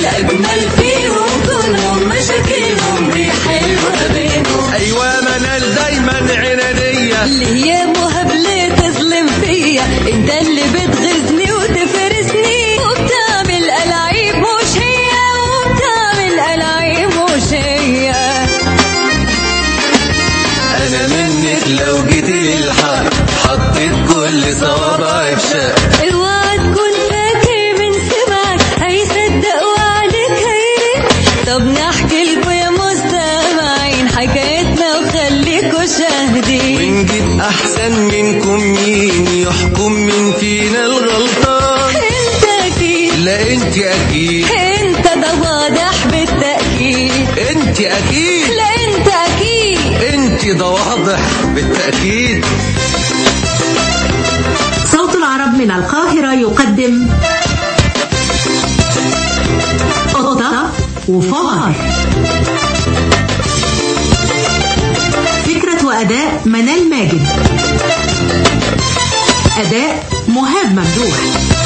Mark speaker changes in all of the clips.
Speaker 1: الأجمل فيهم كونهم مشاكلهم بيحلوها بينهم
Speaker 2: ايوه منال دايما عنانية
Speaker 1: اللي هي مهاب ليه تظلم فيا انت اللي بتغيظني وتفرسني وبتعمل ألاعيب مش هي وبتعمل ألاعيب مش هي
Speaker 2: انا منك لو جيت للحق حطيت كل صوابعي في شق
Speaker 1: اوعى تكون فاكر من سمعك هيصدق وعدك هيرد طب نحكي لكم يا مستمعين حكايتنا وخليكوا شاهدين
Speaker 2: ونجيب احسن منكم مين يحكم من فينا الغلطان
Speaker 1: انت اكيد
Speaker 2: لا انت اكيد
Speaker 1: انت ده واضح بالتأكيد
Speaker 2: انت اكيد
Speaker 1: لا انت اكيد
Speaker 2: انت ده واضح بالتأكيد
Speaker 3: صوت العرب من القاهرة يقدم قطة وفار فكرة وأداء منال ماجد أداء مهاب ممدوح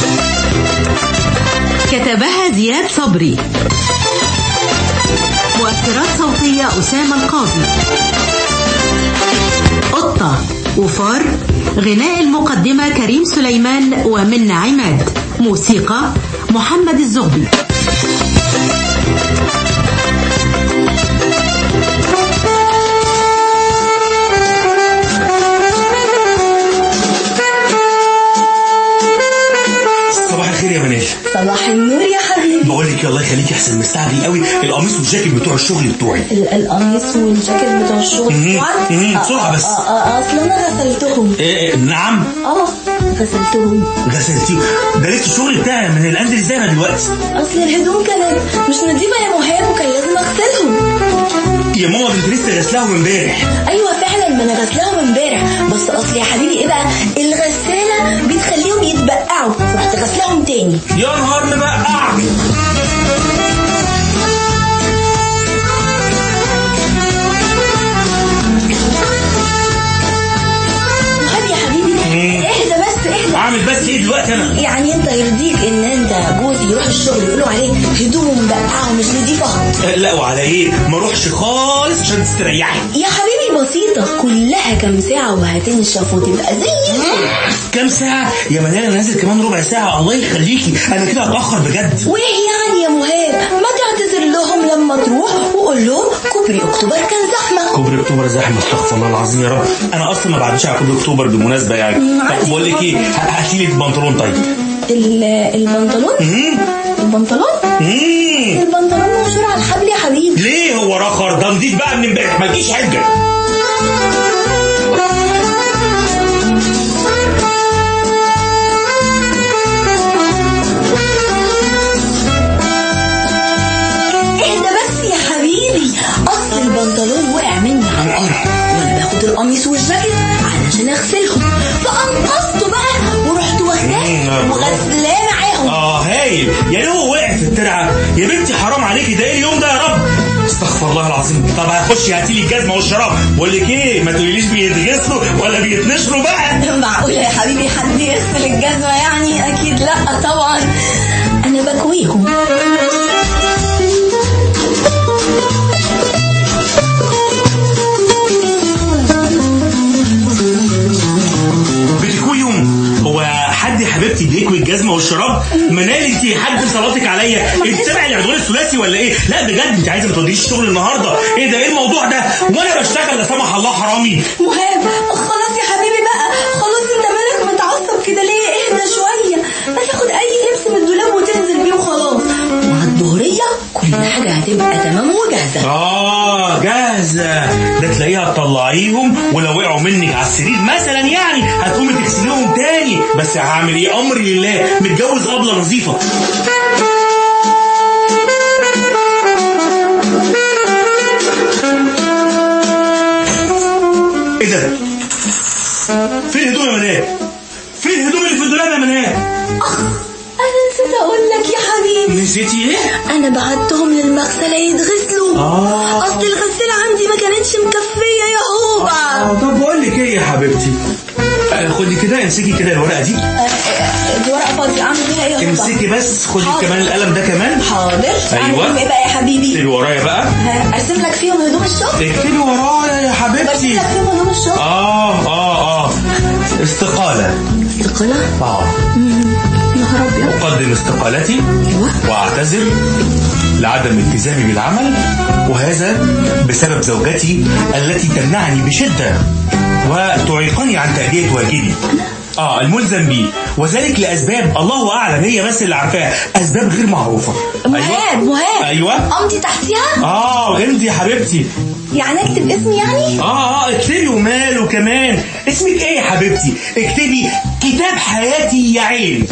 Speaker 3: كتبها زياد صبري مؤثرات صوتية أسامة القاضي قطة وفار غناء المقدمة كريم سليمان ومنى عماد موسيقى محمد الزغبي
Speaker 4: صباح الخير يا منال
Speaker 5: صباح النور يا حبيبي
Speaker 4: بقول لك الله يخليك احسن مستعجل قوي القميص والجاكيت بتوع الشغل بتوعي
Speaker 5: ال- القميص والجاكيت بتوع الشغل
Speaker 4: مهم.
Speaker 5: بتوعك؟
Speaker 4: مهم.
Speaker 5: آه،
Speaker 4: بسرعة
Speaker 5: آه،
Speaker 4: بس.
Speaker 5: آه، آه، اصل انا غسلتهم
Speaker 4: إيه إيه نعم
Speaker 5: اه غسلتهم
Speaker 4: غسلتيه ده لسه الشغل بتاعي من الاندل ازاي انا دلوقتي
Speaker 5: اصل الهدوم كانت مش نظيفه يا مهاب وكان لازم اغسلهم
Speaker 4: يا ماما ده انت لسه غسلاهم امبارح
Speaker 5: ايوه فعلا ما انا غسلاهم امبارح بس اصل يا حبيبي ايه بقى الغساله بتخليهم يتبقعوا رحت غسلاهم تاني
Speaker 4: يا نهار مبقع
Speaker 5: مهاب يا حبيبي
Speaker 4: مم.
Speaker 5: اهدى بس اهدى
Speaker 4: اعمل بس ايه دلوقتي انا
Speaker 5: يعني انت يرضيك ان انت جوزي يروح الشغل يقولوا عليه هدومه مبقعه ومش نظيفه
Speaker 4: آه، لا وعلى ايه ما اروحش خالص عشان تستريحي
Speaker 5: يا حبيبي بسيطة كلها كام ساعة وهتنشف وتبقى زي الفل
Speaker 4: كام ساعة يا منال انا نازل كمان ربع ساعة الله يخليكي انا كده هتأخر بجد
Speaker 5: وايه يعني يا مهاب ما تعتذر لهم لما تروح وقول لهم كوبري اكتوبر كان زحمة
Speaker 4: كوبري اكتوبر زحمه استغفر الله العظيم يا رب انا اصلا ما بعديش على كوبري اكتوبر بالمناسبه يعني
Speaker 5: مم،
Speaker 4: طب
Speaker 5: عادي.
Speaker 4: بقول لك ايه هاتي لي البنطلون طيب
Speaker 5: ال- البنطلون
Speaker 4: مم.
Speaker 5: البنطلون
Speaker 4: مم.
Speaker 5: البنطلون مشهور على الحبل يا حبيبي
Speaker 4: ليه هو رخر ده نضيف بقى من امبارح ما تجيش حجه
Speaker 5: اهدى بس يا حبيبي اصل البنطلون وقع مني على الارض وانا باخد القميص والجاكيت علشان اغسلهم فانقذته بقى ورحت واخداه
Speaker 4: مم،
Speaker 5: وغسلاه معاهم
Speaker 4: اه هايل يعني هو وقع في الترعه يا بنتي حرام عليكي ده ايه اليوم ده يا رب استغفر الله العظيم طب هخش هاتي لي الجزمه والشراب بقول لك ايه ما تقوليليش بيتغسلوا ولا بيتنشروا بقى
Speaker 5: معقولة يا حبيبي حد يغسل الجزمة يعني أكيد لأ طبعا أنا بكويهم
Speaker 4: بتكويهم هو حد يا حبيبتي بيكوي الجزمه والشراب منال انت حد صلاتك عليا انت سامع العدوان الثلاثي ولا ايه لا بجد انت عايزه ما توديش الشغل النهارده ايه ده ايه الموضوع ده وانا بشتغل لا سمح الله حرامي
Speaker 5: مهاب خلاص يا حبيبي بقى خلاص أنت مالك متعصب كده ليه اهدى شوية ما تاخد أي لبس من الدولاب وتنزل بيه وخلاص مع الظهرية كل حاجة هتبقى تمام وجاهزة
Speaker 4: اه جاهزه ده تلاقيها تطلعيهم ولو وقعوا منك على السرير مثلا يعني هتقومي تغسليهم تاني بس هعمل ايه امري لله متجوز قبله نظيفه ايه ده فين الهدوم يا منال فين الهدوم اللي في الدولاب يا منال
Speaker 5: أنا نسيت أقول لك يا حبيبي
Speaker 4: نسيتي ايه
Speaker 5: أنا بعتهم للمغسلة يتغسلوا
Speaker 4: آه.
Speaker 5: أصل الغسالة عندي ما كانتش مكفية يا هوبا
Speaker 4: آه، طب بقول لك ايه يا حبيبتي لا خدي كده امسكي كده الورقه دي
Speaker 5: آه، آه، دي ورقه فاضيه اعمل فيها ايه يا بابا؟
Speaker 4: امسكي بس خدي
Speaker 5: حاضر.
Speaker 4: كمان القلم ده كمان
Speaker 5: حاضر اعمل
Speaker 4: أيوة.
Speaker 5: فيهم ايه بقى يا حبيبي
Speaker 4: اكتبي ورايا بقى
Speaker 5: ها، ارسم لك فيهم هدوم الشغل
Speaker 4: اكتبي ورايا يا
Speaker 5: برسم
Speaker 4: حبيبتي
Speaker 5: لك فيهم هدوم الشغل
Speaker 4: اه اه اه استقالة
Speaker 5: استقالة
Speaker 4: اه
Speaker 5: يا نهار ابيض
Speaker 4: أقدم استقالتي
Speaker 5: ايوه
Speaker 4: وأعتذر لعدم التزامي بالعمل وهذا بسبب زوجتي التي تمنعني بشدة وتعيقني عن تأدية واجبي اه الملزم به وذلك لاسباب الله اعلم هي بس اللي عارفاها اسباب غير معروفه
Speaker 5: مهاب مهاب
Speaker 4: ايوه
Speaker 5: امضي تحتيها
Speaker 4: اه انت يا حبيبتي
Speaker 5: يعني اكتب اسمي يعني
Speaker 4: اه اه اكتبي وماله كمان اسمك ايه يا حبيبتي اكتبي كتاب حياتي يا عين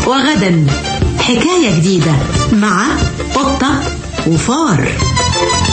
Speaker 3: وغدا حكاية جديدة مع قطة وفار